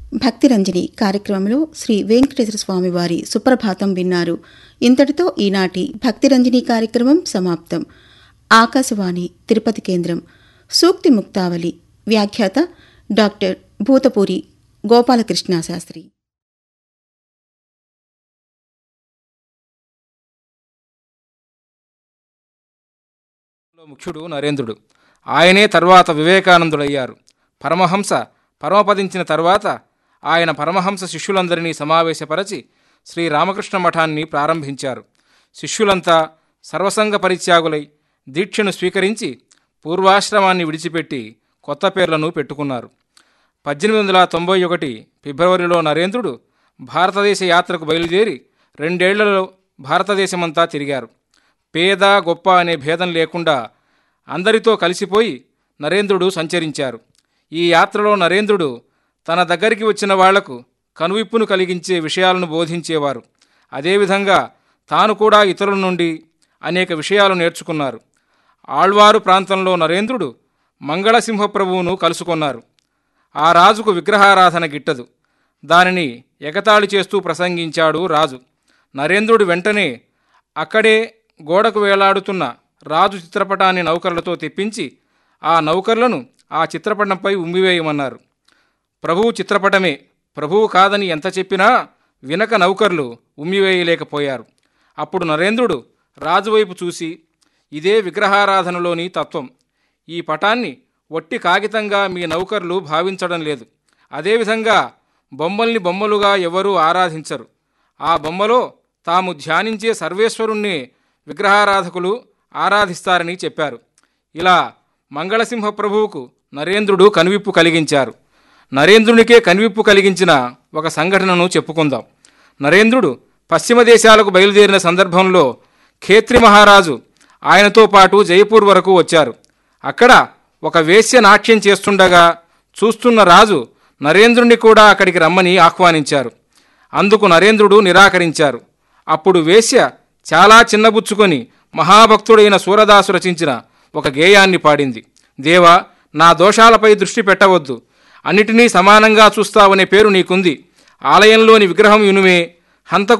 భక్తిరంజని కార్యక్రమంలో శ్రీ వెంకటేశ్వర స్వామి వారి సుప్రభాతం విన్నారు ఇంతటితో ఈనాటి భక్తిరంజని కార్యక్రమం సమాప్తం ఆకాశవాణి తిరుపతి కేంద్రం సూక్తి ముక్తావళి వ్యాఖ్యాత డాక్టర్ భూతపూరి గోపాలకృష్ణ శాస్త్రి ముఖ్యుడు నరేంద్రుడు ఆయనే తర్వాత వివేకానందుడయ్యారు పరమహంస పరమపదించిన తర్వాత ఆయన పరమహంస శిష్యులందరినీ సమావేశపరచి శ్రీ రామకృష్ణ మఠాన్ని ప్రారంభించారు శిష్యులంతా సర్వసంగ పరిత్యాగులై దీక్షను స్వీకరించి పూర్వాశ్రమాన్ని విడిచిపెట్టి కొత్త పేర్లను పెట్టుకున్నారు పద్దెనిమిది వందల తొంభై ఒకటి ఫిబ్రవరిలో నరేంద్రుడు భారతదేశ యాత్రకు బయలుదేరి రెండేళ్లలో భారతదేశమంతా తిరిగారు పేద గొప్ప అనే భేదం లేకుండా అందరితో కలిసిపోయి నరేంద్రుడు సంచరించారు ఈ యాత్రలో నరేంద్రుడు తన దగ్గరికి వచ్చిన వాళ్లకు కనువిప్పును కలిగించే విషయాలను బోధించేవారు అదేవిధంగా తాను కూడా ఇతరుల నుండి అనేక విషయాలు నేర్చుకున్నారు ఆళ్వారు ప్రాంతంలో నరేంద్రుడు మంగళసింహ ప్రభువును కలుసుకొన్నారు ఆ రాజుకు విగ్రహారాధన గిట్టదు దానిని ఎగతాళి చేస్తూ ప్రసంగించాడు రాజు నరేంద్రుడు వెంటనే అక్కడే గోడకు వేలాడుతున్న రాజు చిత్రపటాన్ని నౌకర్లతో తెప్పించి ఆ నౌకర్లను ఆ చిత్రపటంపై ఉమ్మివేయమన్నారు ప్రభువు చిత్రపటమే ప్రభువు కాదని ఎంత చెప్పినా వినక నౌకర్లు ఉమ్మివేయలేకపోయారు అప్పుడు నరేంద్రుడు రాజువైపు చూసి ఇదే విగ్రహారాధనలోని తత్వం ఈ పటాన్ని ఒట్టి కాగితంగా మీ నౌకర్లు భావించడం లేదు అదేవిధంగా బొమ్మల్ని బొమ్మలుగా ఎవరూ ఆరాధించరు ఆ బొమ్మలో తాము ధ్యానించే సర్వేశ్వరుణ్ణి విగ్రహారాధకులు ఆరాధిస్తారని చెప్పారు ఇలా మంగళసింహ ప్రభువుకు నరేంద్రుడు కనువిప్పు కలిగించారు నరేంద్రునికే కనువిప్పు కలిగించిన ఒక సంఘటనను చెప్పుకుందాం నరేంద్రుడు పశ్చిమ దేశాలకు బయలుదేరిన సందర్భంలో ఖేత్రి మహారాజు ఆయనతో పాటు జైపూర్ వరకు వచ్చారు అక్కడ ఒక వేశ్య నాట్యం చేస్తుండగా చూస్తున్న రాజు నరేంద్రుని కూడా అక్కడికి రమ్మని ఆహ్వానించారు అందుకు నరేంద్రుడు నిరాకరించారు అప్పుడు వేశ్య చాలా చిన్నబుచ్చుకొని మహాభక్తుడైన సూరదాసు రచించిన ఒక గేయాన్ని పాడింది దేవా నా దోషాలపై దృష్టి పెట్టవద్దు అన్నిటినీ సమానంగా చూస్తావనే పేరు నీకుంది ఆలయంలోని విగ్రహం ఇనుమే హంతకు